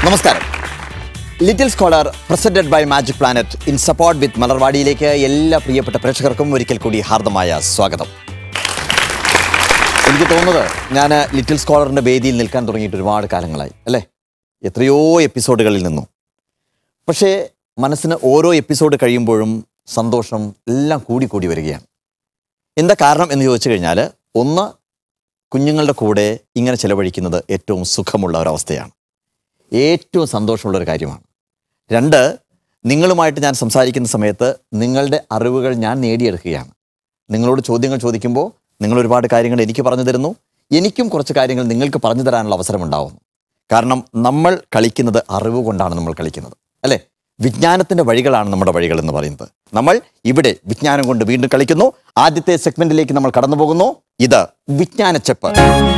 നമസ്കാരം little scholar presented by magic planet in support with മലർവാടിയിലേക്ക് എല്ലാ പ്രിയപ്പെട്ട പ്രേക്ഷകർക്കും ഒരിക്കൽ കൂടി ഹാർദമായ സ്വാഗതം എനിക്ക് തോന്നുന്നത് ഞാൻ ലിറ്റിൽ സ്കോളറിന്റെ വേദിയിൽ നിൽക്കാൻ തുടങ്ങിയിട്ട് ഒരുപാട് കാലങ്ങളായി അല്ലേ എത്രയോ എപ്പിസോഡുകളിൽ നിന്നു പക്ഷേ മനസ്സിന് ഓരോ എപ്പിസോഡ് കഴിയുമ്പോഴും സന്തോഷം എല്ലാം കൂടി കൂടി വരികയാണ് എന്താ കാരണം എന്ന് ചോദിച്ചു കഴിഞ്ഞാൽ ഒന്ന് കുഞ്ഞുങ്ങളുടെ കൂടെ ഇങ്ങനെ ചെലവഴിക്കുന്നത് ഏറ്റവും സുഖമുള്ള ഒരവസ്ഥയാണ് ഏറ്റവും സന്തോഷമുള്ള ഒരു കാര്യമാണ് രണ്ട് നിങ്ങളുമായിട്ട് ഞാൻ സംസാരിക്കുന്ന സമയത്ത് നിങ്ങളുടെ അറിവുകൾ ഞാൻ നേടിയെടുക്കുകയാണ് നിങ്ങളോട് ചോദ്യങ്ങൾ ചോദിക്കുമ്പോൾ നിങ്ങൾ ഒരുപാട് കാര്യങ്ങൾ എനിക്ക് പറഞ്ഞു തരുന്നു എനിക്കും കുറച്ച് കാര്യങ്ങൾ നിങ്ങൾക്ക് പറഞ്ഞു തരാനുള്ള അവസരമുണ്ടാവുന്നു കാരണം നമ്മൾ കളിക്കുന്നത് അറിവ് കൊണ്ടാണ് നമ്മൾ കളിക്കുന്നത് അല്ലേ വിജ്ഞാനത്തിന്റെ വഴികളാണ് നമ്മുടെ വഴികൾ എന്ന് പറയുന്നത് നമ്മൾ ഇവിടെ വിജ്ഞാനം കൊണ്ട് വീണ്ടും കളിക്കുന്നു ആദ്യത്തെ സെഗ്മെന്റിലേക്ക് നമ്മൾ കടന്നു പോകുന്നു ഇത് വിജ്ഞാനച്ചെപ്പ്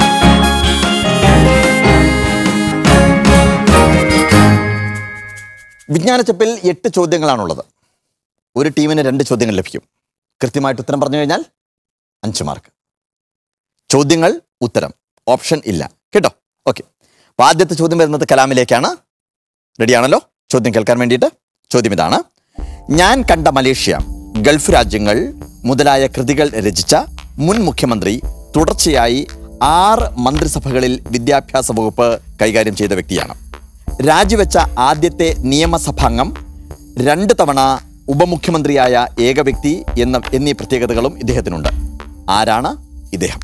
വിജ്ഞാനച്ചപ്പിൽ എട്ട് ചോദ്യങ്ങളാണുള്ളത് ഒരു ടീമിന് രണ്ട് ചോദ്യങ്ങൾ ലഭിക്കും കൃത്യമായിട്ട് ഉത്തരം പറഞ്ഞു കഴിഞ്ഞാൽ അഞ്ച് മാർക്ക് ചോദ്യങ്ങൾ ഉത്തരം ഓപ്ഷൻ ഇല്ല കേട്ടോ ഓക്കെ അപ്പൊ ആദ്യത്തെ ചോദ്യം വരുന്നത് കലാമിലേക്കാണ് റെഡിയാണല്ലോ ചോദ്യം കേൾക്കാൻ വേണ്ടിയിട്ട് ചോദ്യം ഇതാണ് ഞാൻ കണ്ട മലേഷ്യ ഗൾഫ് രാജ്യങ്ങൾ മുതലായ കൃതികൾ രചിച്ച മുൻ മുഖ്യമന്ത്രി തുടർച്ചയായി ആറ് മന്ത്രിസഭകളിൽ വിദ്യാഭ്യാസ വകുപ്പ് കൈകാര്യം ചെയ്ത വ്യക്തിയാണ് രാജിവെച്ച ആദ്യത്തെ നിയമസഭാംഗം രണ്ട് തവണ ഉപമുഖ്യമന്ത്രിയായ ഏക വ്യക്തി എന്ന എന്നീ പ്രത്യേകതകളും ഇദ്ദേഹത്തിനുണ്ട് ആരാണ് ഇദ്ദേഹം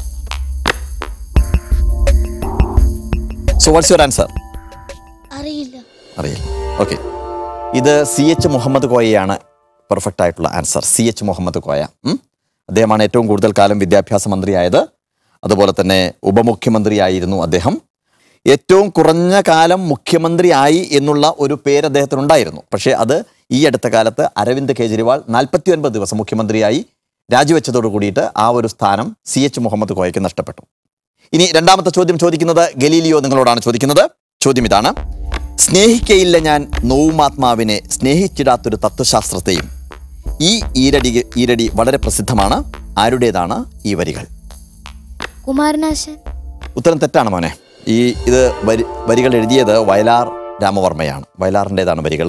സോ വാട്ട്സ് യുവർ ആൻസർ അറിയില്ല അറിയില്ല ഓക്കെ ഇത് സി എച്ച് മുഹമ്മദ് കോയയാണ് പെർഫെക്റ്റ് ആയിട്ടുള്ള answer C H Muhammad Koya ഉം? അദ്ദേഹമാണ് ഏറ്റവും കൂടുതൽ കാലം വിദ്യാഭ്യാസ മന്ത്രിയായത് അതുപോലെ തന്നെ ഉപമുഖ്യമന്ത്രിയായിരുന്നു അദ്ദേഹം ഏറ്റവും കുറഞ്ഞ കാലം മുഖ്യമന്ത്രി ആയി എന്നുള്ള ഒരു പേര് അദ്ദേഹത്തിനുണ്ടായിരുന്നു പക്ഷേ അത് ഈ അടുത്ത കാലത്ത് അരവിന്ദ് കെജ്രിവാൾ നാൽപ്പത്തി ഒൻപത് ദിവസം മുഖ്യമന്ത്രിയായി രാജിവെച്ചതോടു കൂടിയിട്ട് ആ ഒരു സ്ഥാനം സി എച്ച് മുഹമ്മദ് കോയയ്ക്ക് നഷ്ടപ്പെട്ടു ഇനി രണ്ടാമത്തെ ചോദ്യം ചോദിക്കുന്നത് ഗലീലിയോ നിങ്ങളോടാണ് ചോദിക്കുന്നത് ചോദ്യം ഇതാണ് സ്നേഹിക്കയില്ല ഞാൻ നോവുമാത്മാവിനെ സ്നേഹിച്ചിടാത്തൊരു തത്വശാസ്ത്രത്തെയും ഈ ഈരടി ഈരടി വളരെ പ്രസിദ്ധമാണ് ആരുടേതാണ് ഈ വരികൾ കുമാരനാശൻ ഉത്തരം തെറ്റാണ് മോനെ ഈ ഇത് വരി വരികൾ എഴുതിയത് വയലാർ രാമവർമ്മയാണ് വയലാറിൻ്റെതാണ് വരികൾ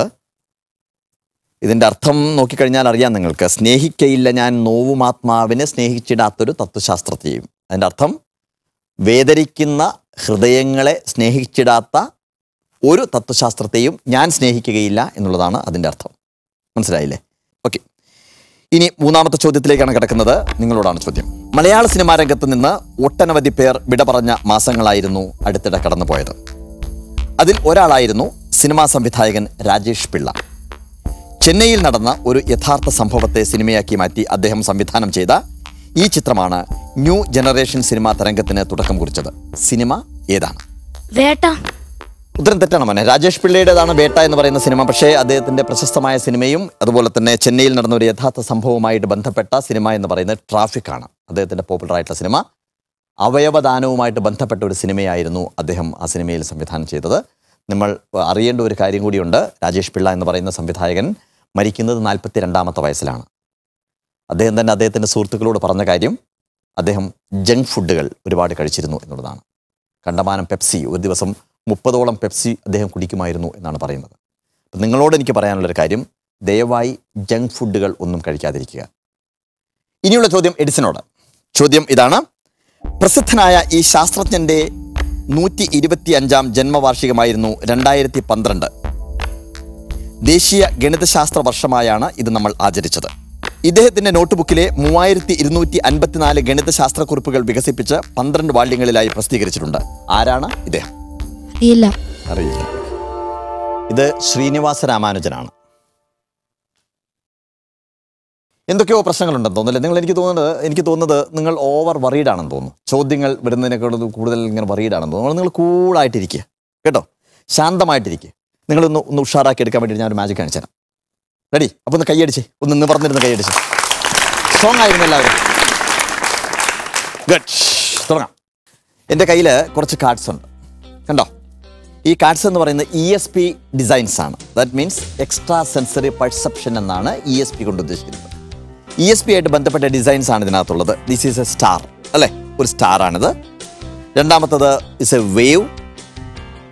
ഇതിൻ്റെ അർത്ഥം നോക്കിക്കഴിഞ്ഞാൽ അറിയാം നിങ്ങൾക്ക് സ്നേഹിക്കയില്ല ഞാൻ നോവുമാത്മാവിനെ സ്നേഹിച്ചിടാത്തൊരു തത്വശാസ്ത്രത്തെയും അതിൻ്റെ അർത്ഥം വേദനിക്കുന്ന ഹൃദയങ്ങളെ സ്നേഹിച്ചിടാത്ത ഒരു തത്വശാസ്ത്രത്തെയും ഞാൻ സ്നേഹിക്കുകയില്ല എന്നുള്ളതാണ് അതിൻ്റെ അർത്ഥം മനസ്സിലായില്ലേ ഓക്കെ ഇനി മൂന്നാമത്തെ ചോദ്യത്തിലേക്കാണ് കിടക്കുന്നത് നിങ്ങളോടാണ് ചോദ്യം മലയാള സിനിമാ രംഗത്ത് നിന്ന് ഒട്ടനവധി പേർ വിട പറഞ്ഞ മാസങ്ങളായിരുന്നു അടുത്തിടെ കടന്നുപോയത് അതിൽ ഒരാളായിരുന്നു സിനിമാ സംവിധായകൻ രാജേഷ് പിള്ള ചെന്നൈയിൽ നടന്ന ഒരു യഥാർത്ഥ സംഭവത്തെ സിനിമയാക്കി മാറ്റി അദ്ദേഹം സംവിധാനം ചെയ്ത ഈ ചിത്രമാണ് ന്യൂ ജനറേഷൻ സിനിമാ തരംഗത്തിന് തുടക്കം കുറിച്ചത് സിനിമ ഏതാണ് വേട്ട ഉത്തരം തെറ്റാണ് മോനെ രാജേഷ് പിള്ളയുടേതാണ് വേട്ട എന്ന് പറയുന്ന സിനിമ പക്ഷേ അദ്ദേഹത്തിന്റെ പ്രശസ്തമായ സിനിമയും അതുപോലെ തന്നെ ചെന്നൈയിൽ നടന്ന ഒരു യഥാർത്ഥ സംഭവവുമായിട്ട് ബന്ധപ്പെട്ട സിനിമ എന്ന് പറയുന്നത് ട്രാഫിക് ആണ് അദ്ദേഹത്തിന്റെ പോപ്പുലർ ആയിട്ടുള്ള സിനിമ അവയവദാനവുമായിട്ട് ബന്ധപ്പെട്ട ഒരു സിനിമയായിരുന്നു അദ്ദേഹം ആ സിനിമയിൽ സംവിധാനം ചെയ്തത് നമ്മൾ അറിയേണ്ട ഒരു കാര്യം കൂടിയുണ്ട് രാജേഷ് പിള്ള എന്ന് പറയുന്ന സംവിധായകൻ മരിക്കുന്നത് നാൽപ്പത്തി രണ്ടാമത്തെ വയസ്സിലാണ് അദ്ദേഹം തന്നെ അദ്ദേഹത്തിൻ്റെ സുഹൃത്തുക്കളോട് പറഞ്ഞ കാര്യം അദ്ദേഹം ജങ്ക് ഫുഡുകൾ ഒരുപാട് കഴിച്ചിരുന്നു എന്നുള്ളതാണ് കണ്ടമാനം പെപ്സി ഒരു ദിവസം മുപ്പതോളം പെപ്സി അദ്ദേഹം കുടിക്കുമായിരുന്നു എന്നാണ് പറയുന്നത് അപ്പം നിങ്ങളോട് എനിക്ക് പറയാനുള്ളൊരു കാര്യം ദയവായി ജങ്ക് ഫുഡുകൾ ഒന്നും കഴിക്കാതിരിക്കുക ഇനിയുള്ള ചോദ്യം എഡിസനോട് ചോദ്യം ഇതാണ് പ്രസിദ്ധനായ ഈ ശാസ്ത്രജ്ഞന്റെ നൂറ്റി ഇരുപത്തി അഞ്ചാം ജന്മവാർഷികമായിരുന്നു രണ്ടായിരത്തി പന്ത്രണ്ട് ദേശീയ ഗണിതശാസ്ത്ര വർഷമായാണ് ഇത് നമ്മൾ ആചരിച്ചത് ഇദ്ദേഹത്തിന്റെ നോട്ട്ബുക്കിലെ മൂവായിരത്തി ഇരുന്നൂറ്റി അൻപത്തിനാല് ഗണിതശാസ്ത്ര കുറിപ്പുകൾ വികസിപ്പിച്ച് പന്ത്രണ്ട് വാള്യങ്ങളിലായി പ്രസിദ്ധീകരിച്ചിട്ടുണ്ട് ആരാണ് ഇദ്ദേഹം അറിയില്ല അറിയില്ല ഇത് ശ്രീനിവാസ രാമാനുജനാണ് എന്തൊക്കെയോ പ്രശ്നങ്ങളുണ്ടെന്ന് തോന്നുന്നില്ല നിങ്ങൾ എനിക്ക് തോന്നുന്നത് എനിക്ക് തോന്നുന്നത് നിങ്ങൾ ഓവർ വറീഡ് ആണെന്ന് തോന്നുന്നു ചോദ്യങ്ങൾ വരുന്നതിനേക്കാൾ കൂടുതൽ ഇങ്ങനെ വറീഡ് ആണെന്ന് തോന്നുന്നു നിങ്ങൾ കൂളായിട്ടിരിക്കുക കേട്ടോ ശാന്തമായിട്ടിരിക്കുക നിങ്ങളൊന്ന് ഒന്ന് ഉഷാറാക്കി എടുക്കാൻ വേണ്ടി ഞാൻ ഒരു മാജിക് കാണിച്ചു തരാം റെഡി അപ്പോൾ ഒന്ന് കൈയടിച്ച് ഒന്ന് നിവർന്നിരുന്ന് കൈയടിച്ച് സ്ട്രോങ് ആയിരുന്നു എല്ലാവരും ഗുഡ് തുടങ്ങാം എൻ്റെ കയ്യിൽ കുറച്ച് കാർഡ്സ് ഉണ്ട് കണ്ടോ ഈ കാർഡ്സ് എന്ന് പറയുന്നത് ഇ എസ് പി ഡിസൈൻസ് ആണ് that means extra sensory perception എന്നാണ് ഇ എസ് പി കൊണ്ട് ഉദ്ദേശിക്കുന്നത് ഇ എസ് പി ആയിട്ട് ബന്ധപ്പെട്ട ഡിസൈൻസ് ആണ് ഇതിനകത്തുള്ളത് ദിസ് ഈസ് എ സ്റ്റാർ അല്ലേ ഒരു സ്റ്റാർ ആണിത് രണ്ടാമത്തത് ഇസ് എ വേവ്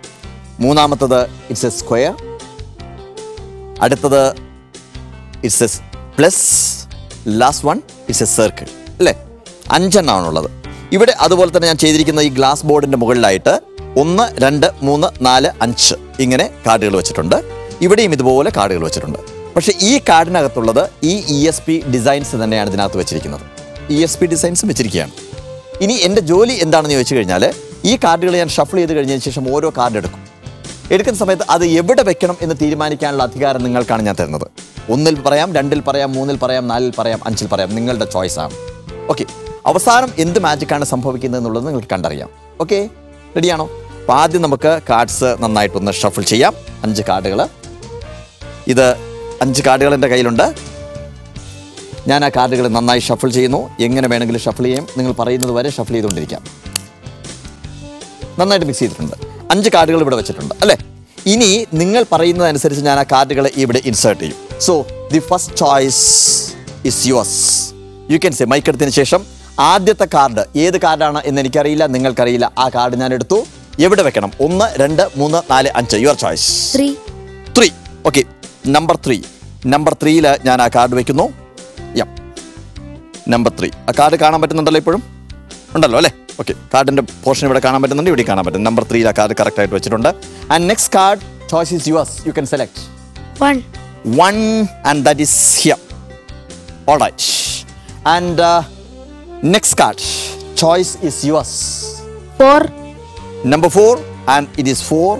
മൂന്നാമത്തത് ഇറ്റ്സ് എ സ്ക്വയർ അടുത്തത് it's a plus last one it's a circle അല്ലേ അഞ്ചെണ്ണമാണുള്ളത് ഇവിടെ അതുപോലെ തന്നെ ഞാൻ ചെയ്തിരിക്കുന്ന ഈ ഗ്ലാസ് ബോർഡിന്റെ മുകളിലായിട്ട് ഒന്ന് രണ്ട് മൂന്ന് നാല് അഞ്ച് ഇങ്ങനെ കാർഡുകൾ വെച്ചിട്ടുണ്ട് ഇവിടെയും ഇതുപോലെ കാർഡുകൾ വെച്ചിട്ടുണ്ട് പക്ഷേ ഈ കാർഡിനകത്തുള്ളത് ഈ ഇ എസ് പി ഡിസൈൻസ് തന്നെയാണ് ഇതിനകത്ത് വെച്ചിരിക്കുന്നത് ഇ എസ് പി ഡിസൈൻസും വെച്ചിരിക്കുകയാണ് ഇനി എൻ്റെ ജോലി എന്താണെന്ന് ചോദിച്ചു കഴിഞ്ഞാൽ ഈ കാർഡുകൾ ഞാൻ ഷഫിൾ ചെയ്ത് കഴിഞ്ഞതിന് ശേഷം ഓരോ കാർഡ് എടുക്കും എടുക്കുന്ന സമയത്ത് അത് എവിടെ വെക്കണം എന്ന് തീരുമാനിക്കാനുള്ള അധികാരം നിങ്ങൾക്കാണ് ഞാൻ തരുന്നത് ഒന്നിൽ പറയാം രണ്ടിൽ പറയാം മൂന്നിൽ പറയാം നാലിൽ പറയാം അഞ്ചിൽ പറയാം നിങ്ങളുടെ ചോയ്സ് ആണ് ഓക്കെ അവസാനം എന്ത് മാജിക്കാണ് സംഭവിക്കുന്നത് എന്നുള്ളത് നിങ്ങൾക്ക് കണ്ടറിയാം ഓക്കെ റെഡിയാണോ അപ്പോൾ ആദ്യം നമുക്ക് കാർഡ്സ് നന്നായിട്ടൊന്ന് ഷഫിൾ ചെയ്യാം അഞ്ച് കാർഡുകൾ ഇത് അഞ്ച് കാർഡുകൾ എൻ്റെ കയ്യിലുണ്ട് ഞാൻ ആ കാർഡുകൾ നന്നായി ഷഫിൾ ചെയ്യുന്നു എങ്ങനെ വേണമെങ്കിലും ഷഫിൾ ചെയ്യാം നിങ്ങൾ പറയുന്നത് വരെ ഷഫിൾ ചെയ്തുകൊണ്ടിരിക്കാം നന്നായിട്ട് മിക്സ് ചെയ്തിട്ടുണ്ട് അഞ്ച് കാർഡുകൾ ഇവിടെ വെച്ചിട്ടുണ്ട് അല്ലേ ഇനി നിങ്ങൾ പറയുന്നതനുസരിച്ച് ഞാൻ ആ കാർഡുകൾ ഇവിടെ ഇൻസേർട്ട് ചെയ്യും so the first choice is yours you can say മൈക്കെടുത്തതിന് ശേഷം ആദ്യത്തെ കാർഡ് ഏത് കാർഡാണ് എന്ന് എനിക്കറിയില്ല നിങ്ങൾക്കറിയില്ല ആ കാർഡ് ഞാൻ എടുത്തു എവിടെ വെക്കണം ഒന്ന് രണ്ട് മൂന്ന് നാല് അഞ്ച് your choice three three okay number three നമ്പർ ത്രീയിൽ ഞാൻ ആ കാർഡ് വെക്കുന്നു യം നമ്പർ ത്രീ ആ കാർഡ് കാണാൻ പറ്റുന്നുണ്ടല്ലോ ഇപ്പോഴും ഉണ്ടല്ലോ അല്ലേ ഓക്കെ കാർഡിന്റെ പോർഷൻ ഇവിടെ കാണാൻ പറ്റുന്നുണ്ട് ഇവിടെ കാണാൻ പറ്റും നമ്പർ ത്രീയിൽ ആ കാർഡ് കറക്റ്റ് ആയിട്ട് വെച്ചിട്ടുണ്ട് and next card choice is yours you can select one one and that is here all right and next card choice is yours four number four and it is four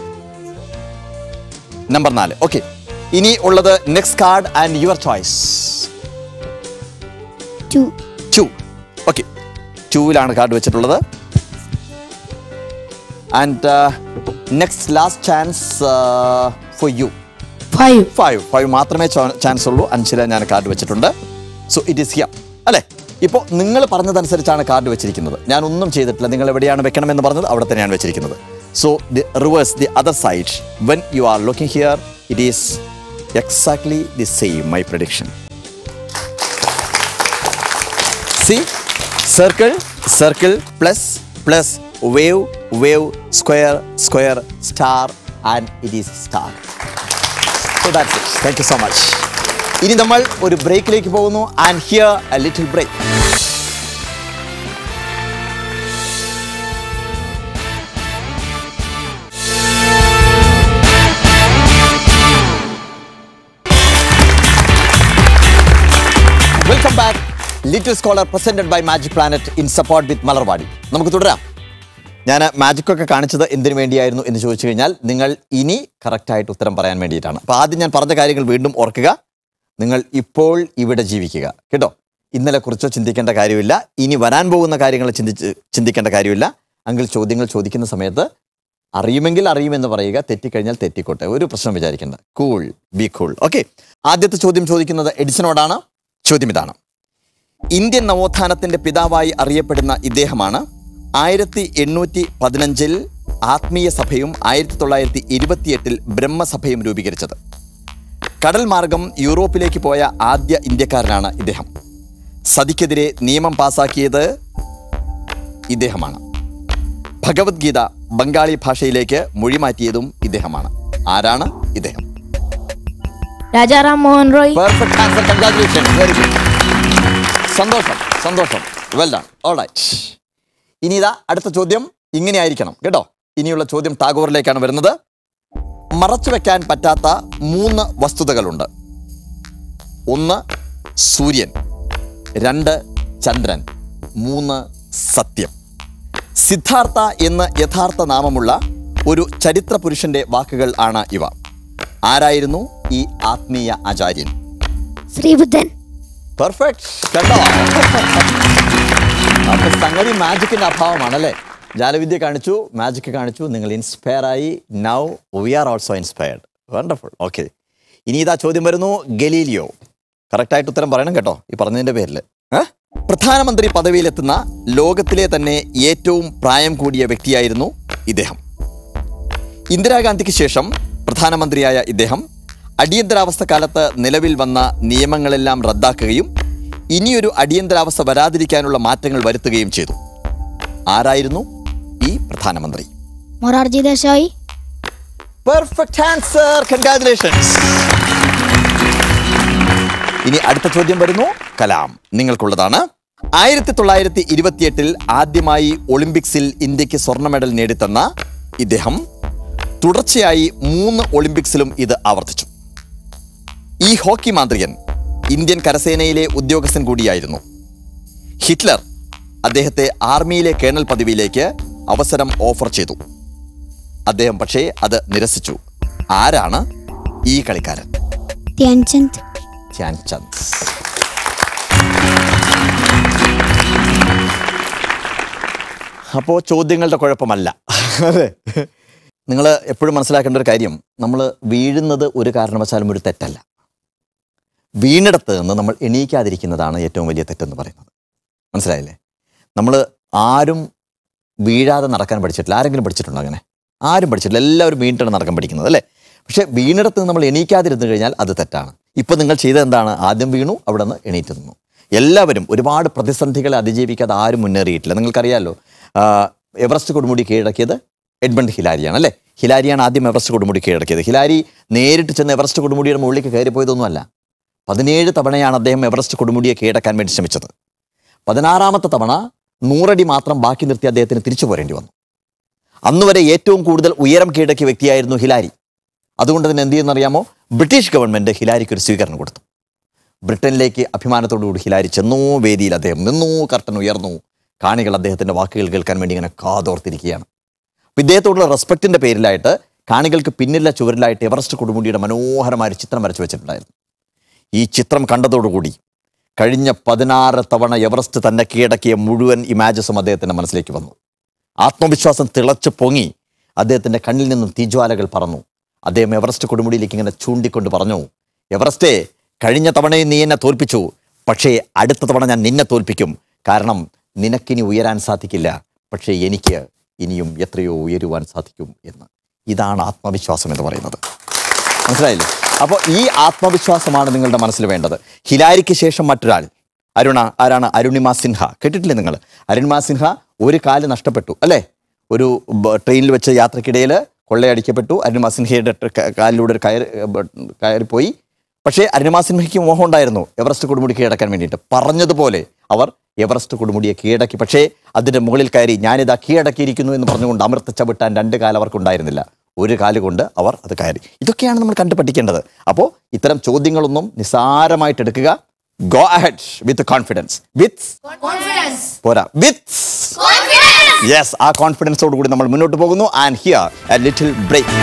number നാല് okay ഇനി ഉള്ളത് next card and your choice two two okay ടൂവിലാണ് card വെച്ചിട്ടുള്ളത് and next last chance for you five five five മാത്രമേ chance ഉള്ളൂ അഞ്ചില് ഞാൻ card വെച്ചിട്ടുണ്ട് സോ ഇറ്റ് ഈസ് ഹിയർ അല്ലേ ഇപ്പോൾ നിങ്ങൾ പറഞ്ഞതനുസരിച്ചാണ് കാർഡ് വെച്ചിരിക്കുന്നത് ഞാൻ ഒന്നും ചെയ്തിട്ടില്ല നിങ്ങൾ എവിടെയാണ് വെക്കണമെന്ന് പറഞ്ഞത് അവിടെ തന്നെയാണ് വെച്ചിരിക്കുന്നത് so the reverse the other side when you are looking here it is exactly the same my prediction see circle circle plus plus wave wave square square star and it is star so that's it thank you so much ഇനി നമ്മൾ ഒരു ബ്രേക്കിലേക്ക് പോകുന്നു and here a little break welcome back little scholar presented by magic planet in support with Malarvadi നമുക്ക് തുടരാം ഞാൻ മാജിക്കൊക്കെ കാണിച്ചത് എന്തിനു വേണ്ടിയായിരുന്നു എന്ന് ചോദിച്ചു കഴിഞ്ഞാൽ നിങ്ങൾ ഇനി കറക്റ്റായിട്ട് ഉത്തരം പറയാൻ വേണ്ടിയിട്ടാണ് അപ്പോൾ ആദ്യം ഞാൻ പറഞ്ഞ കാര്യങ്ങൾ വീണ്ടും ഓർക്കുക നിങ്ങൾ ഇപ്പോൾ ഇവിടെ ജീവിക്കുക കേട്ടോ ഇന്നലെ കുറിച്ചോ ചിന്തിക്കേണ്ട കാര്യമില്ല ഇനി വരാൻ പോകുന്ന കാര്യങ്ങൾ ചിന്തിച്ച് ചിന്തിക്കേണ്ട കാര്യമില്ല അങ്കിൽ ചോദ്യങ്ങൾ ചോദിക്കുന്ന സമയത്ത് അറിയുമെങ്കിൽ അറിയുമെന്ന് പറയുക തെറ്റിക്കഴിഞ്ഞാൽ തെറ്റിക്കോട്ടെ ഒരു പ്രശ്നം വിചാരിക്കേണ്ട കൂൾ ബി കൂൾ ഓക്കെ ആദ്യത്തെ ചോദ്യം ചോദിക്കുന്നത് എഡിസണോടാണ് ചോദ്യം ഇതാണ് ഇന്ത്യൻ നവോത്ഥാനത്തിന്റെ പിതാവായി അറിയപ്പെടുന്ന ഇദ്ദേഹമാണ് ആയിരത്തി എണ്ണൂറ്റി പതിനഞ്ചിൽ ആത്മീയ സഭയും ആയിരത്തി തൊള്ളായിരത്തി ഇരുപത്തിയെട്ടിൽ ബ്രഹ്മസഭയും രൂപീകരിച്ചത് കടൽ മാർഗം യൂറോപ്പിലേക്ക് പോയ ആദ്യ ഇന്ത്യക്കാരനാണ് ഇദ്ദേഹം സതിക്കെതിരെ നിയമം പാസാക്കിയത് ഇദ്ദേഹമാണ് ഭഗവത്ഗീത ബംഗാളി ഭാഷയിലേക്ക് മൊഴിമാറ്റിയതും ഇദ്ദേഹമാണ് ആരാണ് ഇദ്ദേഹം Rajaram Mohan Roy perfect answer congratulation very good സന്തോഷം സന്തോഷം വെൽ ഡൺ ഓൾ റൈറ്റ് ഇനി ഇതാ അടുത്ത ചോദ്യം ഇങ്ങനെ ആയിരിക്കണം കേട്ടോ ഇനിയുള്ള ചോദ്യം ടാഗോറിലേക്കാണ് വരുന്നത് മറച്ചു വെക്കാൻ പറ്റാത്ത മൂന്ന് വസ്തുതകളുണ്ട് ഒന്ന് സൂര്യൻ രണ്ട് ചന്ദ്രൻ മൂന്ന് സത്യം സിദ്ധാർത്ഥ എന്ന് യഥാർത്ഥ നാമമുള്ള ഒരു ചരിത്ര പുരുഷന്റെ വാക്കുകൾ ആണ് ഇവ ആരായിരുന്നു ഈ ആത്മീയ ആചാര്യൻ ശ്രീബുദ്ധൻ പെർഫെക്റ്റ് കേട്ടോ അപ്പൊ സംഗതി മാജിക്കിന്റെ അഭാവമാണല്ലേ ജാലവിദ്യ കാണിച്ചു മാജിക് കാണിച്ചു നിങ്ങൾ ഇൻസ്പയർ ആയി now we are also inspired wonderful okay ഇനി ഇതാ ചോദ്യം വരുന്നു ഗലീലിയോ കറക്റ്റായിട്ട് ഉത്തരം പറയണം കേട്ടോ ഈ പറഞ്ഞതിന്റെ പേരിൽ പ്രധാനമന്ത്രി പദവിയിലെത്തുന്ന ലോകത്തിലെ തന്നെ ഏറ്റവും പ്രായം കൂടിയ വ്യക്തിയായിരുന്നു ഇദ്ദേഹം ഇന്ദിരാഗാന്ധിക്ക് ശേഷം പ്രധാനമന്ത്രിയായ ഇദ്ദേഹം അടിയന്തരാവസ്ഥ കാലത്ത് നിലവിൽ വന്ന നിയമങ്ങളെല്ലാം റദ്ദാക്കുകയും ഇനിയൊരു അടിയന്തരാവസ്ഥ വരാതിരിക്കാനുള്ള മാറ്റങ്ങൾ വരുത്തുകയും ചെയ്തു ആരായിരുന്നു ഈ പ്രധാനമന്ത്രി Morarji Desai perfect answer congratulations ഇനി അടുത്ത ചോദ്യം വരുന്നു കലാം നിങ്ങൾക്കുള്ളതാണ് ആയിരത്തി തൊള്ളായിരത്തി ഇരുപത്തിയെട്ടിൽ ആദ്യമായി ഒളിമ്പിക്സിൽ ഇന്ത്യക്ക് സ്വർണ്ണ മെഡൽ നേടിത്തന്ന ഇദ്ദേഹം തുടർച്ചയായി മൂന്ന് ഒളിമ്പിക്സിലും ഇത് ആവർത്തിച്ചു ഈ ഹോക്കി മാന്ത്രികൻ ഇന്ത്യൻ കരസേനയിലെ ഉദ്യോഗസ്ഥൻ കൂടിയായിരുന്നു ഹിറ്റ്ലർ അദ്ദേഹത്തെ ആർമിയിലെ കേണൽ പദവിയിലേക്ക് അവസരം ഓഫർ ചെയ്തു അദ്ദേഹം പക്ഷേ അത് നിരസിച്ചു ആരാണ് ഈ കളിക്കാരൻ ധ്യാൻചന്ദ് ധ്യാൻ ചന്ദ് അപ്പോൾ ചോദ്യങ്ങളുടെ കുഴപ്പമല്ല അതെ നിങ്ങൾ എപ്പോഴും മനസ്സിലാക്കേണ്ട ഒരു കാര്യം നമ്മൾ വീഴുന്നത് ഒരു കാരണവശാലും ഒരു തെറ്റല്ല വീണിടത്ത് നിന്ന് നമ്മൾ എണീക്കാതിരിക്കുന്നതാണ് ഏറ്റവും വലിയ തെറ്റെന്ന് പറയുന്നത് മനസ്സിലായില്ലേ നമ്മൾ ആരും വീഴാതെ നടക്കാൻ പഠിച്ചിട്ടില്ല ആരെങ്കിലും പഠിച്ചിട്ടുണ്ടോ അങ്ങനെ ആരും പഠിച്ചിട്ടില്ല എല്ലാവരും വീണിട്ടാണ് നടക്കാൻ പഠിക്കുന്നത് അല്ലേ പക്ഷേ വീണിടത്ത് നിന്ന് നമ്മൾ എണീക്കാതിരുന്നു കഴിഞ്ഞാൽ അത് തെറ്റാണ് ഇപ്പം നിങ്ങൾ ചെയ്തത് എന്താണ് ആദ്യം വീണു അവിടെ നിന്ന് എണീറ്റ് നിന്നു എല്ലാവരും ഒരുപാട് പ്രതിസന്ധികളെ അതിജീവിക്കാതെ ആരും മുന്നേറിയിട്ടില്ല നിങ്ങൾക്കറിയാമല്ലോ ആ, എവറസ്റ്റ് കൊടുമുടി കീഴടക്കിയത് എഡ്മണ്ട് ഹിലാരിയാണ് അല്ലേ ഹിലാരിയാണ് ആദ്യം എവറസ്റ്റ് കൊടുമുടി കീഴടക്കിയത് ഹിലാരി നേരിട്ട് ചെന്ന് എവറസ്റ്റ് കൊടുമുടിയുടെ മുകളിലേക്ക് കയറിപ്പോയതൊന്നുമല്ല പതിനേഴ് തവണയാണ് അദ്ദേഹം എവറസ്റ്റ് കൊടുമുടിയെ കീഴടക്കാൻ വേണ്ടി ശ്രമിച്ചത് പതിനാറാമത്തെ തവണ നൂറടി മാത്രം ബാക്കി നിർത്തി അദ്ദേഹത്തിന് തിരിച്ചു പോരേണ്ടി വന്നു അന്നുവരെ ഏറ്റവും കൂടുതൽ ഉയരം കീഴടക്കിയ വ്യക്തിയായിരുന്നു ഹിലാരി അതുകൊണ്ട് തന്നെ എന്ത് ചെയ്യുന്നറിയാമോ ബ്രിട്ടീഷ് ഗവൺമെന്റ് ഹിലാരിക്ക് ഒരു സ്വീകരണം കൊടുത്തു ബ്രിട്ടനിലേക്ക് അഭിമാനത്തോടുകൂടി ഹിലാരി ചെന്നു വേദിയിൽ അദ്ദേഹം നിന്നു കർട്ടൻ ഉയർന്നു കാണികൾ അദ്ദേഹത്തിന്റെ വാക്കുകൾ കേൾക്കാൻ വേണ്ടി ഇങ്ങനെ കാതോർത്തിരിക്കുകയാണ് അപ്പൊ ഇദ്ദേഹത്തോടുള്ള റെസ്പെക്റ്റിന്റെ പേരിലായിട്ട് കാണികൾക്ക് പിന്നിലെ ചുവരിലായിട്ട് എവറസ്റ്റ് കൊടുമുടിയുടെ മനോഹരമായ ഒരു ചിത്രം വരച്ചു വെച്ചിട്ടുണ്ടായിരുന്നു ഈ ചിത്രം കണ്ടതോടുകൂടി കഴിഞ്ഞ പതിനാറ് തവണ എവറസ്റ്റ് തന്നെ കീഴടക്കിയ മുഴുവൻ ഇമാജസും അദ്ദേഹത്തിന്റെ മനസ്സിലേക്ക് വന്നു ആത്മവിശ്വാസം തിളച്ചു പൊങ്ങി അദ്ദേഹത്തിന്റെ കണ്ണിൽ നിന്നും തീജ്വാലകൾ പറന്നു അദ്ദേഹം എവറസ്റ്റ് കൊടുമുടിയിലേക്ക് ഇങ്ങനെ ചൂണ്ടിക്കൊണ്ട് പറഞ്ഞു എവറസ്റ്റേ കഴിഞ്ഞ തവണയും നീ എന്നെ തോൽപ്പിച്ചു പക്ഷേ അടുത്ത തവണ ഞാൻ നിന്നെ തോൽപ്പിക്കും കാരണം നിനക്കിനി ഉയരാൻ സാധിക്കില്ല പക്ഷേ എനിക്ക് ഇനിയും എത്രയോ ഉയരുവാൻ സാധിക്കും എന്ന് ഇതാണ് ആത്മവിശ്വാസം എന്ന് പറയുന്നത് മനസ്സിലായില്ലേ അപ്പോൾ ഈ ആത്മവിശ്വാസമാണ് നിങ്ങളുടെ മനസ്സിൽ വേണ്ടത് ഹിലാരിക്ക് ശേഷം മറ്റൊരാൾ അരുണ ആരാണ് അരുണിമ സിൻഹ കേട്ടിട്ടില്ലേ നിങ്ങൾ അരുണിമ സിൻഹ ഒരു കാല് നഷ്ടപ്പെട്ടു അല്ലേ ഒരു ബ- ട്രെയിനിൽ വെച്ച് യാത്രക്കിടയിൽ കൊള്ളയടിക്കപ്പെട്ടു അരുണിമ സിൻഹയുടെ ട് ക- കാലിലൂടെ ഒരു കയറി ബ- കയറിപ്പോയി പക്ഷേ അരുണിമ സിൻഹയ്ക്ക് മോഹം ഉണ്ടായിരുന്നു എവറസ്റ്റ് കൊടുമുടി കീഴടക്കാൻ വേണ്ടിയിട്ട് പറഞ്ഞതുപോലെ അവർ എവറസ്റ്റ് കൊടുമുടിയെ കീഴടക്കി പക്ഷേ അതിൻ്റെ മുകളിൽ കയറി ഞാനിതാ കീഴടക്കിയിരിക്കുന്നു എന്ന് പറഞ്ഞുകൊണ്ട് അമൃത ചവിട്ടാൻ രണ്ട് കാലം അവർക്കുണ്ടായിരുന്നില്ല ഒരു കാല് കൊണ്ട് അവർ അത് കയറി ഇതൊക്കെയാണ് നമ്മൾ കണ്ടു പഠിക്കേണ്ടത് അപ്പോൾ ഇത്തരം ചോദ്യങ്ങളൊന്നും നിസ്സാരമായിട്ട് എടുക്കുക go ahead with confidence with പോരാ വിത്ത് യെസ് ആ കോൺഫിഡൻസോട് കൂടി നമ്മൾ മുന്നോട്ട് പോകുന്നു and here a little break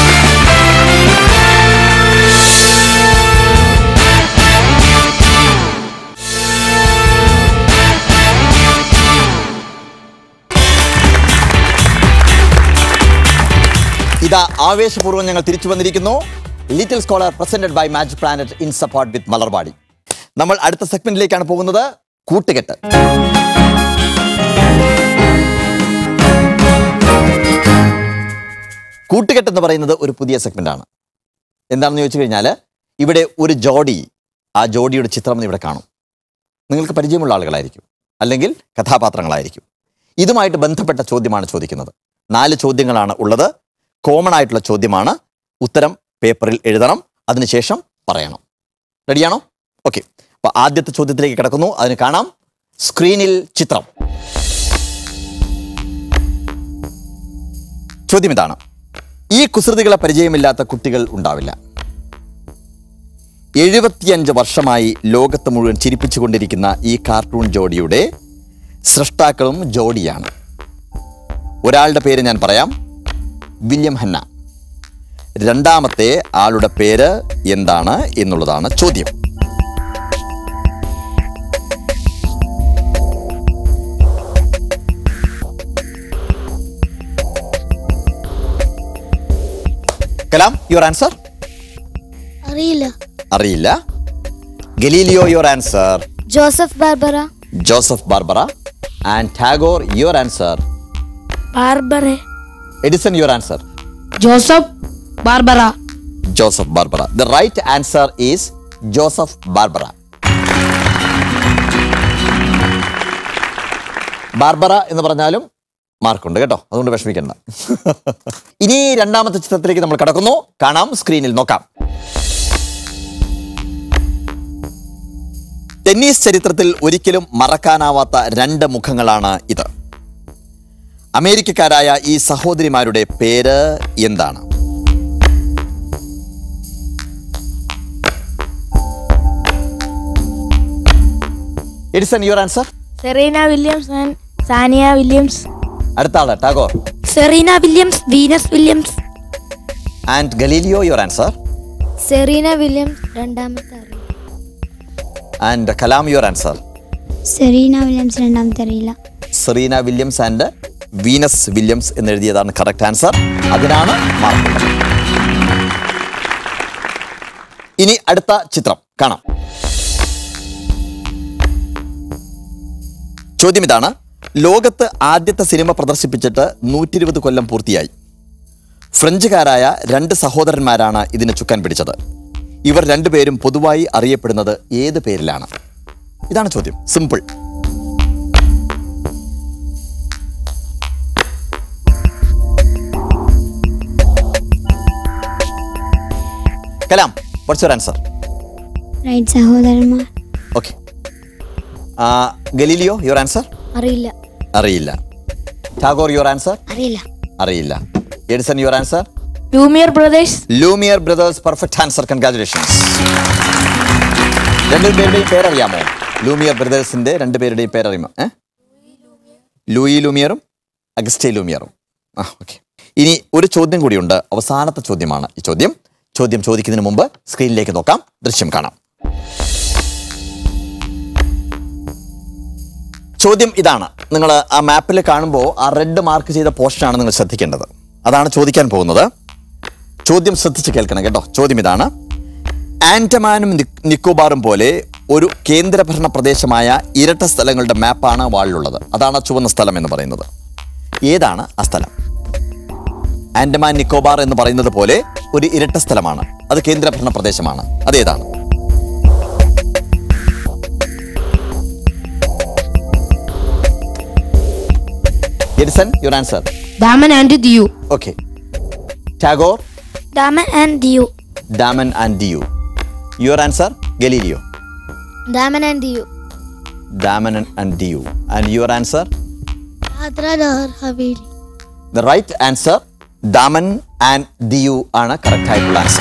ഇതാ ആവേശപൂർവ്വം ഞങ്ങൾ തിരിച്ചു വന്നിരിക്കുന്നു little scholar presented by magic planet in support with Malarvadi നമ്മൾ അടുത്ത സെഗ്മെന്റിലേക്കാണ് പോകുന്നത് കൂട്ടുകെട്ട് കൂട്ടുകെട്ട് എന്ന് പറയുന്നത് ഒരു പുതിയ സെഗ്മെന്റ് ആണ് എന്താണെന്ന് ചോദിച്ചു കഴിഞ്ഞാൽ ഇവിടെ ഒരു ജോഡി ആ ജോഡിയുടെ ചിത്രം ഇവിടെ കാണും നിങ്ങൾക്ക് പരിചയമുള്ള ആളുകളായിരിക്കും അല്ലെങ്കിൽ കഥാപാത്രങ്ങളായിരിക്കും ഇതുമായിട്ട് ബന്ധപ്പെട്ട ചോദ്യമാണ് ചോദിക്കുന്നത് നാല് ചോദ്യങ്ങളാണ് ഉള്ളത് കോമൺ ആയിട്ടുള്ള ചോദ്യമാണ് ഉത്തരം പേപ്പറിൽ എഴുതണം അതിനുശേഷം പറയണം റെഡിയാണോ ഓക്കെ അപ്പൊ ആദ്യത്തെ ചോദ്യത്തിലേക്ക് കിടക്കുന്നു അതിന് കാണാം സ്ക്രീനിൽ ചിത്രം ചോദ്യം ഇതാണ് ഈ കുസൃതികളെ പരിചയമില്ലാത്ത കുട്ടികൾ ഉണ്ടാവില്ല എഴുപത്തിയഞ്ച് വർഷമായി ലോകത്ത് മുഴുവൻ ചിരിപ്പിച്ചുകൊണ്ടിരിക്കുന്ന ഈ കാർട്ടൂൺ ജോഡിയുടെ സൃഷ്ടാക്കളും ജോഡിയാണ് ഒരാളുടെ പേര് ഞാൻ പറയാം വില്യം ഹന്ന രണ്ടാമത്തെ ആളുടെ പേര് എന്താണ് എന്നുള്ളതാണ് ചോദ്യം കലാം യുവർ ആൻസർ അറിയില്ല അറിയില്ല Galileo your answer Joseph Barbera Joseph Barbera and Tagore your answer Barbera Edison your answer Joseph Barbera Joseph Barbera the right answer is Joseph Barbera Barbera എന്ന് പറഞ്ഞാലും മാർക്കുണ്ട് കേട്ടോ അതുകൊണ്ട് വിഷമിക്കണ്ട ഇനി രണ്ടാമത്തെ ചിത്രത്തിലേക്ക് നമ്മൾ കടക്കുന്നു കാണാം സ്ക്രീനിൽ നോക്കാം ടെന്നീസ് ചരിത്രത്തിൽ ഒരിക്കലും മറക്കാനാവാത്ത രണ്ട് മുഖങ്ങളാണ് ഇത് അമേരിക്കക്കാരായ ഈ സഹോദരിമാരുടെ പേര് എന്താണ് Edison your answer Serena Williams and Sania Williams അടുത്ത ആള് Tagore Serena Williams Venus Williams and Galileo your answer Serena Williams രണ്ടാമത്തെ അറിയില്ല and Kalam your answer Serena Williams രണ്ടാമത്തെ അറിയില്ല Serena Williams and Venus Williams എന്ന് എഴുതിയതാണ് കറക്റ്റ് ആൻസർ അതിനാണ് മാർക്ക് ഇനി അടുത്ത ചിത്രം കാണാം ചോദ്യം ഇതാണ് ലോകത്ത് ആദ്യത്തെ സിനിമ പ്രദർശിപ്പിച്ചിട്ട് നൂറ്റി ഇരുപത് കൊല്ലം പൂർത്തിയായി ഫ്രഞ്ചുകാരായ രണ്ട് സഹോദരന്മാരാണ് ഇതിന് ചുക്കാൻ പിടിച്ചത് ഇവർ രണ്ടുപേരും പൊതുവായി അറിയപ്പെടുന്നത് ഏത് പേരിലാണ് ഇതാണ് ചോദ്യം simple Kalam what's your answer right സഹോദരന്മാർ ഓക്കെ ഗലീലിയോ യുവർ ആൻസർ അറിയില്ല അറിയില്ല ടാഗോർ യുവർ ആൻസർ അറിയില്ല അറിയില്ല Edison your answer Lumiere brothers Lumiere brothers perfect answer congratulations രണ്ടുപേരുടെയും പേരറിയാമോ ലൂമിയർ ബ്രദേഴ്സിന്റെ രണ്ടുപേരുടെയും പേരറിയാമോ ഏ ലൂയി ലൂമിയറും അഗസ്റ്റേ ലൂമിയറും ആ ഓക്കെ ഇനി ഒരു ചോദ്യം കൂടിയുണ്ട് അവസാനത്തെ ചോദ്യമാണ് ഈ ചോദ്യം ചോദ്യം ചോദിക്കുന്നതിന് മുമ്പ് സ്ക്രീനിലേക്ക് നോക്കാം ദൃശ്യം കാണാം ചോദ്യം ഇതാണ് നിങ്ങൾ ആ മാപ്പിൽ കാണുമ്പോൾ ആ റെഡ് മാർക്ക് ചെയ്ത പോസ്റ്റാണ് നിങ്ങൾ ശ്രദ്ധിക്കേണ്ടത് അതാണ് ചോദിക്കാൻ പോകുന്നത് ചോദ്യം ശ്രദ്ധിച്ച് കേൾക്കണം കേട്ടോ ചോദ്യം ഇതാണ് ആൻഡമാനും നി- നിക്കോബാറും പോലെ ഒരു കേന്ദ്രഭരണ പ്രദേശമായ ഇരട്ട സ്ഥലങ്ങളുടെ മാപ്പാണ് വാളിലുള്ളത് അതാണ് ചുവന്ന സ്ഥലം എന്ന് പറയുന്നത് ഏതാണ് ആ സ്ഥലം ആൻഡമാൻ നിക്കോബാർ എന്ന് പറയുന്നത് പോലെ ഒരു ഇരട്ട സ്ഥലമാണ് അത് കേന്ദ്രഭരണ പ്രദേശമാണ് അതേതാണ് Edison your answer Daman and Diu okay Tagore Daman and Diu Daman and Diu your answer Galileo Daman and Diu Daman and Diu and your answer Dadra Nagar Haveli the right answer Daman and Diu ആണ് കറക്റ്റ് ആയിട്ടുള്ള answer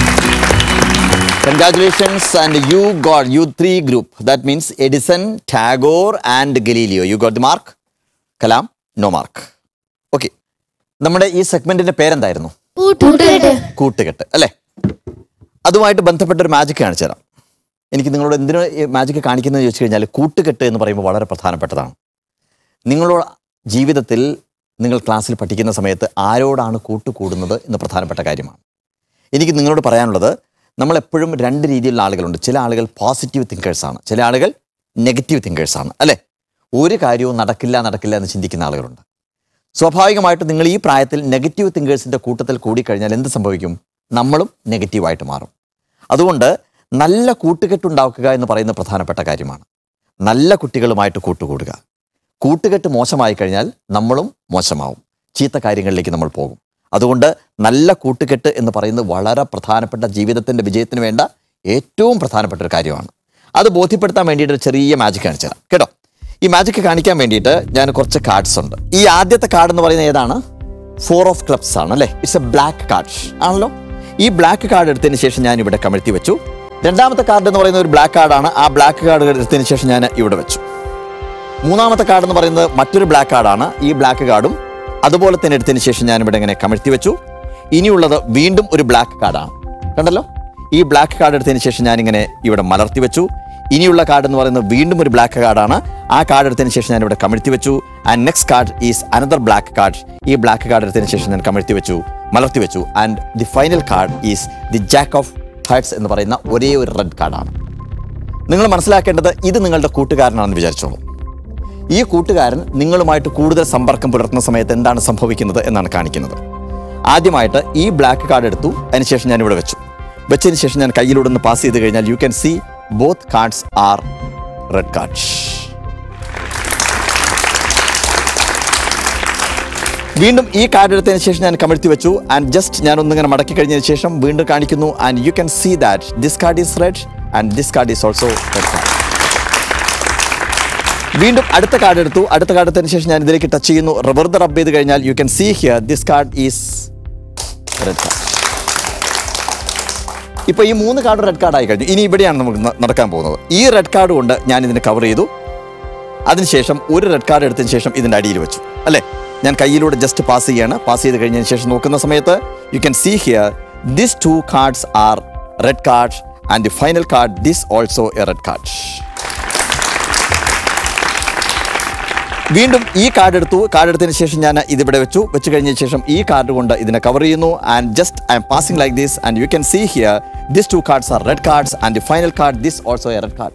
congratulations and you got you three group that means Edison Tagore and Galileo you got the mark Kalam no mark okay നമ്മുടെ ഈ സെഗ്മെന്റിന്റെ പേരെന്തായിരുന്നു കൂട്ടുകെട്ട് കൂട്ടുകെട്ട് അല്ലേ അതുമായിട്ട് ബന്ധപ്പെട്ട ഒരു മാജിക് കാണിച്ചു തരാം എനിക്ക് നിങ്ങളോട് എന്തിനു മാജിക് കാണിക്കുന്നത് ചോദിച്ചു കഴിഞ്ഞാൽ കൂട്ടുകെട്ട് എന്ന് പറയുമ്പോൾ വളരെ പ്രധാനപ്പെട്ടതാണ് നിങ്ങളോട് ജീവിതത്തിൽ നിങ്ങൾ ക്ലാസ്സിൽ പഠിക്കുന്ന സമയത്ത് ആരോടാണ് കൂട്ടുകൂടുന്നത് എന്ന് പ്രധാനപ്പെട്ട കാര്യമാണ് എനിക്ക് നിങ്ങളോട് പറയാനുള്ളത് നമ്മളെപ്പോഴും രണ്ട് രീതിയിലുള്ള ആളുകളുണ്ട് ചില ആളുകൾ പോസിറ്റീവ് തിങ്കേഴ്സാണ് ചില ആളുകൾ നെഗറ്റീവ് തിങ്കേഴ്സാണ് അല്ലേ ഒരു കാര്യവും നടക്കില്ല നടക്കില്ല എന്ന് ചിന്തിക്കുന്ന ആളുകളുണ്ട് സ്വാഭാവികമായിട്ട് നിങ്ങൾ ഈ പ്രായത്തിൽ നെഗറ്റീവ് തിങ്കേഴ്സിൻ്റെ കൂട്ടത്തിൽ കൂടിക്കഴിഞ്ഞാൽ എന്ത് സംഭവിക്കും നമ്മളും നെഗറ്റീവായിട്ട് മാറും അതുകൊണ്ട് നല്ല കൂട്ടുകെട്ടുണ്ടാക്കുക എന്ന് പറയുന്ന പ്രധാനപ്പെട്ട കാര്യമാണ് നല്ല കുട്ടികളുമായിട്ട് കൂട്ടുകൂടുക കൂട്ടുകെട്ട് മോശമായി കഴിഞ്ഞാൽ നമ്മളും മോശമാവും ചീത്ത കാര്യങ്ങളിലേക്ക് നമ്മൾ പോകും അതുകൊണ്ട് നല്ല കൂട്ടുകെട്ട് എന്ന് പറയുന്നത് വളരെ പ്രധാനപ്പെട്ട ജീവിതത്തിൻ്റെ വിജയത്തിന് വേണ്ട ഏറ്റവും പ്രധാനപ്പെട്ട ഒരു കാര്യമാണ് അത് ബോധ്യപ്പെടുത്താൻ വേണ്ടിയിട്ട് ഒരു ചെറിയ മാജിക് കാണിച്ചു തരാം കേട്ടോ ഈ മാജിക് കാണിക്കാൻ വേണ്ടിയിട്ട് ഞാൻ കുറച്ച് കാർഡ്സ് ഉണ്ട് ഈ ആദ്യത്തെ കാർഡ് എന്ന് പറയുന്നത് ഏതാണ് ഫോർ ഓഫ് ക്ലബ്സ് ആണ് അല്ലേ ഇറ്റ്സ് എ ബ്ലാക്ക് കാർഡ് ആണല്ലോ ഈ ബ്ലാക്ക് കാർഡ് എടുത്തതിന് ശേഷം ഞാൻ ഇവിടെ കമഴ്ത്തി വെച്ചു രണ്ടാമത്തെ കാർഡ് എന്ന് പറയുന്നത് ഒരു ബ്ലാക്ക് കാർഡാണ് ആ ബ്ലാക്ക് കാർഡ് എടുത്തതിന് ശേഷം ഞാൻ ഇവിടെ വെച്ചു മൂന്നാമത്തെ കാർഡ് എന്ന് പറയുന്നത് മറ്റൊരു ബ്ലാക്ക് കാർഡാണ് ഈ ബ്ലാക്ക് കാർഡും അതുപോലെ തന്നെ എടുത്തതിന് ശേഷം ഞാൻ ഇവിടെ ഇങ്ങനെ കമഴ്ത്തി വെച്ചു ഇനിയുള്ളത് വീണ്ടും ഒരു ബ്ലാക്ക് കാർഡാണ് കണ്ടല്ലോ ഈ ബ്ലാക്ക് കാർഡ് എടുത്തതിന് ശേഷം ഞാനിങ്ങനെ ഇവിടെ മലർത്തി വെച്ചു ഇനിയുള്ള കാർഡ് എന്ന് പറയുന്നത് വീണ്ടും ഒരു ബ്ലാക്ക് കാർഡാണ് ആ കാർഡ് എടുത്തതിന് ശേഷം ഞാൻ ഇവിടെ കമഴ്ത്തി വെച്ചു and next card is another black card ഈ ബ്ലാക്ക് കാർഡ് എടുത്തതിന് ശേഷം ഞാൻ കമഴ്ത്തി വെച്ചു മലർത്തി വെച്ചു and the final card is the jack of hearts എന്ന് പറയുന്ന ഒരേ ഒരു റെഡ് കാർഡാണ് നിങ്ങൾ മനസ്സിലാക്കേണ്ടത് ഇത് നിങ്ങളുടെ കൂട്ടുകാരനാണെന്ന് വിചാരിച്ചോളൂ ഈ കൂട്ടുകാരൻ നിങ്ങളുമായിട്ട് കൂടുതൽ സമ്പർക്കം പുലർത്തുന്ന സമയത്ത് എന്താണ് സംഭവിക്കുന്നത് എന്നാണ് കാണിക്കുന്നത് ആദ്യമായിട്ട് ഈ ബ്ലാക്ക് കാർഡ് എടുത്തു അതിനുശേഷം ഞാൻ ഇവിടെ വെച്ചു വെച്ചതിന് ശേഷം ഞാൻ കയ്യിലൂടെ ഒന്ന് പാസ് ചെയ്ത് കഴിഞ്ഞാൽ you can see both cards are red cards വീണ്ടും ഈ കാർഡ് എടുത്തതിന് ശേഷം ഞാൻ കമഴ്ത്തി വെച്ചു ആൻഡ് ജസ്റ്റ് ഞാൻ ഒന്നിങ്ങനെ മടക്കി കഴിഞ്ഞതിന് ശേഷം വീണ്ടും കാണിക്കുന്നു and you can see that this card is red and this card is also red card വീണ്ടും അടുത്ത കാർഡ് എടുത്തു അടുത്ത കാർഡ് എടുത്തതിന് ശേഷം ഞാൻ ഇതിലേക്ക് ടച്ച് ചെയ്യുന്നു വെറുതെ റബ്ബ് ചെയ്ത് കഴിഞ്ഞാൽ you can see here this card is red card ഇപ്പൊ ഈ മൂന്ന് കാർഡ് റെഡ് കാർഡ് ആയി കഴിഞ്ഞു ഇനി ഇവിടെയാണ് നമുക്ക് ന- നടക്കാൻ പോകുന്നത് ഈ റെഡ് കാർഡ് കൊണ്ട് ഞാൻ ഇതിനെ കവർ ചെയ്തു അതിനുശേഷം ഒരു റെഡ് കാർഡ് എടുത്തതിന് ശേഷം ഇതിന്റെ അടിയിൽ വെച്ചു അല്ലേ ഞാൻ കയ്യിലൂടെ ജസ്റ്റ് പാസ് ചെയ്യാണ് പാസ് ചെയ്ത് കഴിഞ്ഞതിന് ശേഷം നോക്കുന്ന സമയത്ത് you can see here this two cards are red card and the final card this also a red card വീണ്ടും ഈ കാർഡ് എടുത്തു കാർഡ് എടുത്തതിന് ശേഷം ഞാൻ ഇതിവിടെ വെച്ചു വെച്ച് കഴിഞ്ഞതിന് ശേഷം ഈ കാർഡ് കൊണ്ട് ഇതിനെ കവർ ചെയ്യുന്നു and just I'm passing like this and you can see here this two cards are red cards and the final card this also a red card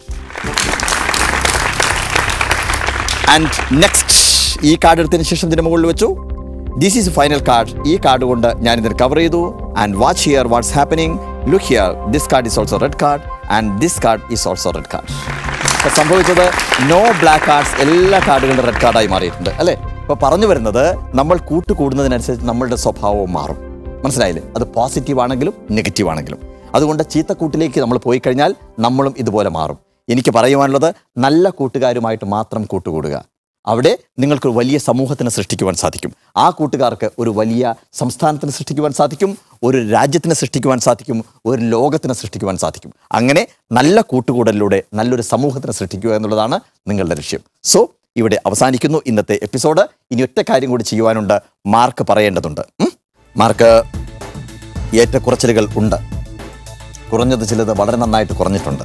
and next ഈ card എടുത്തതിന് ശേഷം ഇതിന് മുകളിൽ വെച്ചു this is final card ഈ card കൊണ്ട് ഞാൻ ഇതിന് കവർ ചെയ്തു and watch here what's happening look here this card is also red card and this card is also red card ഇപ്പൊ സംഭവിച്ചത് നോ ബ്ലാക്ക് കാർഡ്സ് എല്ലാ കാർഡുകളുടെ റെഡ് കാർഡായി മാറിയിട്ടുണ്ട് അല്ലേ ഇപ്പൊ പറഞ്ഞു വരുന്നത് നമ്മൾ കൂട്ടുകൂടുന്നതിനനുസരിച്ച് നമ്മളുടെ സ്വഭാവവും മാറും മനസ്സിലായില്ലേ അത് പോസിറ്റീവ് ആണെങ്കിലും നെഗറ്റീവ് ആണെങ്കിലും അതുകൊണ്ട് ചീത്തക്കൂട്ടിലേക്ക് നമ്മൾ പോയി കഴിഞ്ഞാൽ നമ്മളും ഇതുപോലെ മാറും എനിക്ക് പറയുവാനുള്ളത് നല്ല കൂട്ടുകാരുമായിട്ട് മാത്രം കൂട്ടുകൂടുക അവിടെ നിങ്ങൾക്ക് ഒരു വലിയ സമൂഹത്തിന് സൃഷ്ടിക്കുവാൻ സാധിക്കും ആ കൂട്ടുകാർക്ക് ഒരു വലിയ സംസ്ഥാനത്തിന് സൃഷ്ടിക്കുവാൻ സാധിക്കും ഒരു രാജ്യത്തിന് സൃഷ്ടിക്കുവാൻ സാധിക്കും ഒരു ലോകത്തിന് സൃഷ്ടിക്കുവാൻ സാധിക്കും അങ്ങനെ നല്ല കൂട്ടുകൂടലിലൂടെ നല്ലൊരു സമൂഹത്തിന് സൃഷ്ടിക്കുക എന്നുള്ളതാണ് നിങ്ങളുടെ ലക്ഷ്യം സോ ഇവിടെ അവസാനിക്കുന്നു ഇന്നത്തെ എപ്പിസോഡ് ഇനി ഒറ്റ കാര്യം കൂടി ചെയ്യുവാനുണ്ട് മാർക്ക് പറയേണ്ടതുണ്ട് ഉം? മാർക്ക് ഏറ്റക്കുറച്ചിലുകൾ ഉണ്ട് കുറഞ്ഞത് ചിലത് വളരെ നന്നായിട്ട് കുറഞ്ഞിട്ടുണ്ട്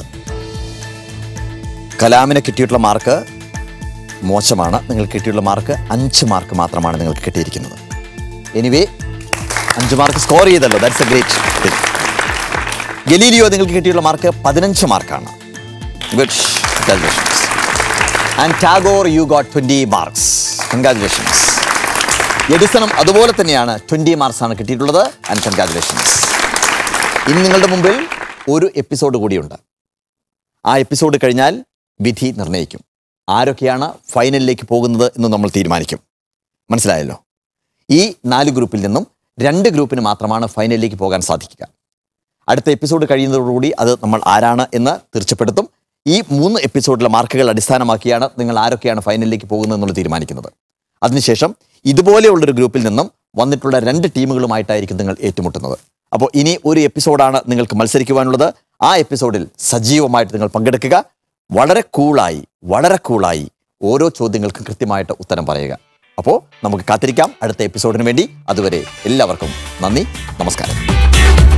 കലാമിന് കിട്ടിയിട്ടുള്ള മാർക്ക് മോശമാണ് നിങ്ങൾക്ക് കിട്ടിയുള്ള മാർക്ക് അഞ്ച് മാർക്ക് മാത്രമാണ് നിങ്ങൾക്ക് കിട്ടിയിരിക്കുന്നത് എനിവേ അഞ്ച് മാർക്ക് സ്കോർ ചെയ്തല്ലോ that's a great thing Galileo നിങ്ങൾക്ക് കിട്ടിയുള്ള മാർക്ക് പതിനഞ്ച് മാർക്കാണ് good congratulations and Tagore you got twenty marks congratulations എഡിസണും അതുപോലെ തന്നെയാണ് ട്വൻറ്റി മാർക്സ് ആണ് കിട്ടിയിട്ടുള്ളത് ആൻഡ് കൺഗ്രാജുലേഷൻസ് ഇനി നിങ്ങളുടെ മുമ്പിൽ ഒരു എപ്പിസോഡ് കൂടിയുണ്ട് ആ എപ്പിസോഡ് കഴിഞ്ഞാൽ വിധി നിർണ്ണയിക്കും ആരൊക്കെയാണ് ഫൈനലിലേക്ക് പോകുന്നത് എന്ന് നമ്മൾ തീരുമാനിക്കും മനസ്സിലായല്ലോ ഈ നാല് ഗ്രൂപ്പിൽ നിന്നും രണ്ട് ഗ്രൂപ്പിന് മാത്രമാണ് ഫൈനലിലേക്ക് പോകാൻ സാധിക്കുക അടുത്ത എപ്പിസോഡ് കഴിയുന്നതോടുകൂടി അത് നമ്മൾ ആരാണ് എന്ന് തീർച്ചപ്പെടുത്തും ഈ മൂന്ന് എപ്പിസോഡിലെ മാർക്കുകൾ അടിസ്ഥാനമാക്കിയാണ് നിങ്ങൾ ആരൊക്കെയാണ് ഫൈനലിലേക്ക് പോകുന്നത് എന്നുള്ളത് തീരുമാനിക്കുന്നത് അതിനുശേഷം ഇതുപോലെയുള്ളൊരു ഗ്രൂപ്പിൽ നിന്നും വന്നിട്ടുള്ള രണ്ട് ടീമുകളുമായിട്ടായിരിക്കും നിങ്ങൾ ഏറ്റുമുട്ടുന്നത് അപ്പോൾ ഇനി ഒരു എപ്പിസോഡാണ് നിങ്ങൾക്ക് മത്സരിക്കുവാനുള്ളത് ആ എപ്പിസോഡിൽ സജീവമായിട്ട് നിങ്ങൾ പങ്കെടുക്കുക വളരെ കൂളായി വളരെ കൂളായി ഓരോ ചോദ്യങ്ങൾക്കും കൃത്യമായിട്ട് ഉത്തരം പറയുക അപ്പോൾ നമുക്ക് കാത്തിരിക്കാം അടുത്ത എപ്പിസോഡിന് വേണ്ടി അതുവരെ എല്ലാവർക്കും നന്ദി നമസ്കാരം